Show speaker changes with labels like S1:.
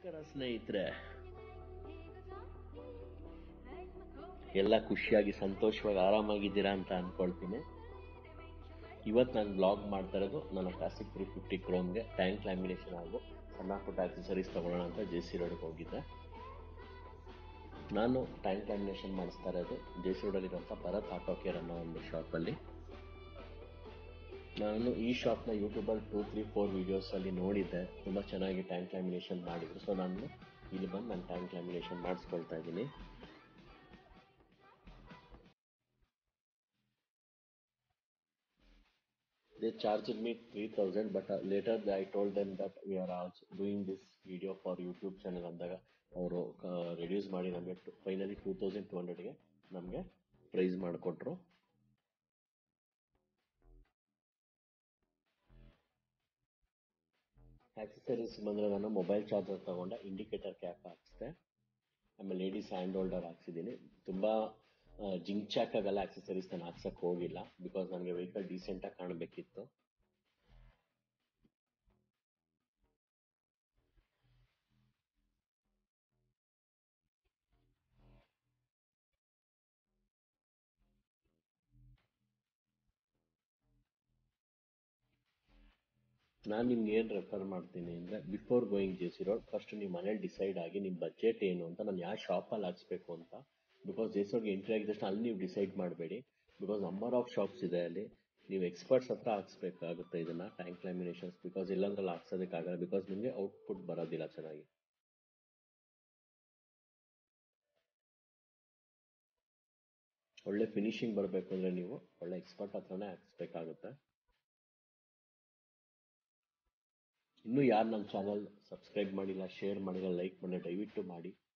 S1: ನಮಸ್ಕಾರ ಸ್ನೇಹಿತರೆ ಎಲ್ಲ ಖುಷಿಯಾಗಿ ಸಂತೋಷವಾಗಿ ಆರಾಮಾಗಿದ್ದೀರಾ ಅಂತ ಅನ್ಕೊಳ್ತೀನಿ ಇವತ್ತು ನಾನು ಬ್ಲಾಗ್ ಮಾಡ್ತಾ ಇರೋದು ನನ್ನ ಕ್ಲಾಸಿಕ್ ತ್ರೀ ಫಿಫ್ಟಿ ಕ್ರೋಮ್ಗೆ ಟ್ಯಾಂಕ್ ಲ್ಯಾಮಿನೇಷನ್ ಹಾಗೂ ಸಣ್ಣ ಪುಟ್ಟ ಆಕ್ಸೆಸರೀಸ್ ತಗೊಳ್ಳೋಣ ಅಂತ ಜೆ ಸಿ ರೋಡ್ಗೆ ಹೋಗಿದ್ದೆ ನಾನು ಟ್ಯಾಂಕ್ ಲ್ಯಾಮಿನೇಷನ್ ಮಾಡಿಸ್ತಾ ಇರೋದು ಜೆ ಸಿ ರೋಡಲ್ಲಿರುವಂಥ ಭರತ್ ಆಟೋ ಕೇರ್ ಅನ್ನೋ ಒಂದು ಶಾಪಲ್ಲಿ ನಾನು ಈ ಶಾಪ್ನ ಯೂಟ್ಯೂಬಲ್ಲಿ ಟೂ ತ್ರೀ ಫೋರ್ ವೀಡಿಯೋಸಲ್ಲಿ ನೋಡಿದ್ದೆ ತುಂಬ ಚೆನ್ನಾಗಿ ಟ್ಯಾಂಕ್ ಲ್ಯಾಮಿನೇಷನ್ ಮಾಡಿದ್ರು ಸೊ ನಾನು ಇಲ್ಲಿ ಬಂದು ನಾನು ಟ್ಯಾಂಕ್ ಲ್ಯಾಮಿನೇಷನ್ ಮಾಡಿಸ್ಕೊಳ್ತಾ ಇದ್ದೀನಿ They charged me 3000 but uh, later I told them that we are also doing this video for YouTube channel ಅಂದಾಗ ಅವರು ರಿಡ್ಯೂಸ್ ಮಾಡಿ ನಮಗೆ ಫೈನಲಿ ಟೂ ತೌಸಂಡ್ ಟೂ ಹಂಡ್ರೆಡ್ಗೆ ನಮಗೆ ಪ್ರೈಸ್ ಮಾಡಿಕೊಟ್ರು ಆಕ್ಸೆಸರೀಸ್ ಬಂದರೆ ನಾನು ಮೊಬೈಲ್ ಚಾರ್ಜರ್ ತಗೊಂಡೆ ಇಂಡಿಕೇಟರ್ ಕ್ಯಾಪ್ ಹಾಕ್ಸಿದೆ ಆಮೇಲೆ ಲೇಡೀಸ್ ಹ್ಯಾಂಡ್ ಹೋಲ್ಡರ್ ಹಾಕ್ಸಿದ್ದೀನಿ ತುಂಬ ಜಿಂಕ್ ಚಾಕ್ ಆಗಲ್ಲ ಆಕ್ಸೆಸರೀಸ್ ನಾನು ಹಾಕ್ಸಕ್ಕೆ ಹೋಗಿಲ್ಲ ಬಿಕಾಸ್ ನನಗೆ ವೆಹಿಕಲ್ ಡೀಸೆಂಟಾಗಿ ಕಾಣಬೇಕಿತ್ತು ನಾನು ನಿಮ್ಗೆ ಏನು ರೆಫರ್ ಮಾಡ್ತೀನಿ ಅಂದರೆ before going J C road first ನೀವು ಮನೇಲಿ ಡಿಸೈಡ್ ಆಗಿ ನಿಮ್ಮ ಬಜೆಟ್ ಏನು ಅಂತ ನಾನು ಯಾವ ಶಾಪಲ್ಲಿ ಹಾಕ್ಸ್ಬೇಕು ಅಂತ ಬಿಕಾಸ್ ಜೆ ಸಿ ರೋಡ್ಗೆ ಎಂಟ್ರಿ ಆಗಿದ ತಕ್ಷಣ ಅಲ್ಲಿ ನೀವು ಡಿಸೈಡ್ ಮಾಡಬೇಡಿ ಬಿಕಾಸ್ ನಂಬರ್ ಆಫ್ ಶಾಪ್ಸ್ ಇದೆ ಅಲ್ಲಿ ನೀವು ಎಕ್ಸ್ಪರ್ಟ್ಸ್ ಹತ್ರ ಹಾಕ್ಸ್ಬೇಕಾಗುತ್ತೆ ಇದನ್ನ ಟ್ಯಾಂಕ್ ಲ್ಯಾಮಿನೇಷನ್ಸ್ ಬಿಕಾಸ್ ಇಲ್ಲಾಂದ್ರೆ ಹಾಕ್ಸೋದಕ್ಕಾಗಲ್ಲ ಬಿಕಾಸ್ ನಿಮಗೆ ಔಟ್ಪುಟ್ ಬರೋದಿಲ್ಲ ಚೆನ್ನಾಗಿ ಒಳ್ಳೆ ಫಿನಿಶಿಂಗ್ ಬರಬೇಕು ಅಂದರೆ ನೀವು ಒಳ್ಳೆ ಎಕ್ಸ್ಪರ್ಟ್ ಹತ್ರನೇ ಹಾಕ್ಸ್ಬೇಕಾಗುತ್ತೆ ಇನ್ನೂ ಯಾರು ನನ್ನ ಚಾನಲ್ ಸಬ್ಸ್ಕ್ರೈಬ್ ಮಾಡಿಲ್ಲ ಶೇರ್ ಮಾಡಿಲ್ಲ ಲೈಕ್ ಮಾಡಿ ದಯವಿಟ್ಟು ಮಾಡಿ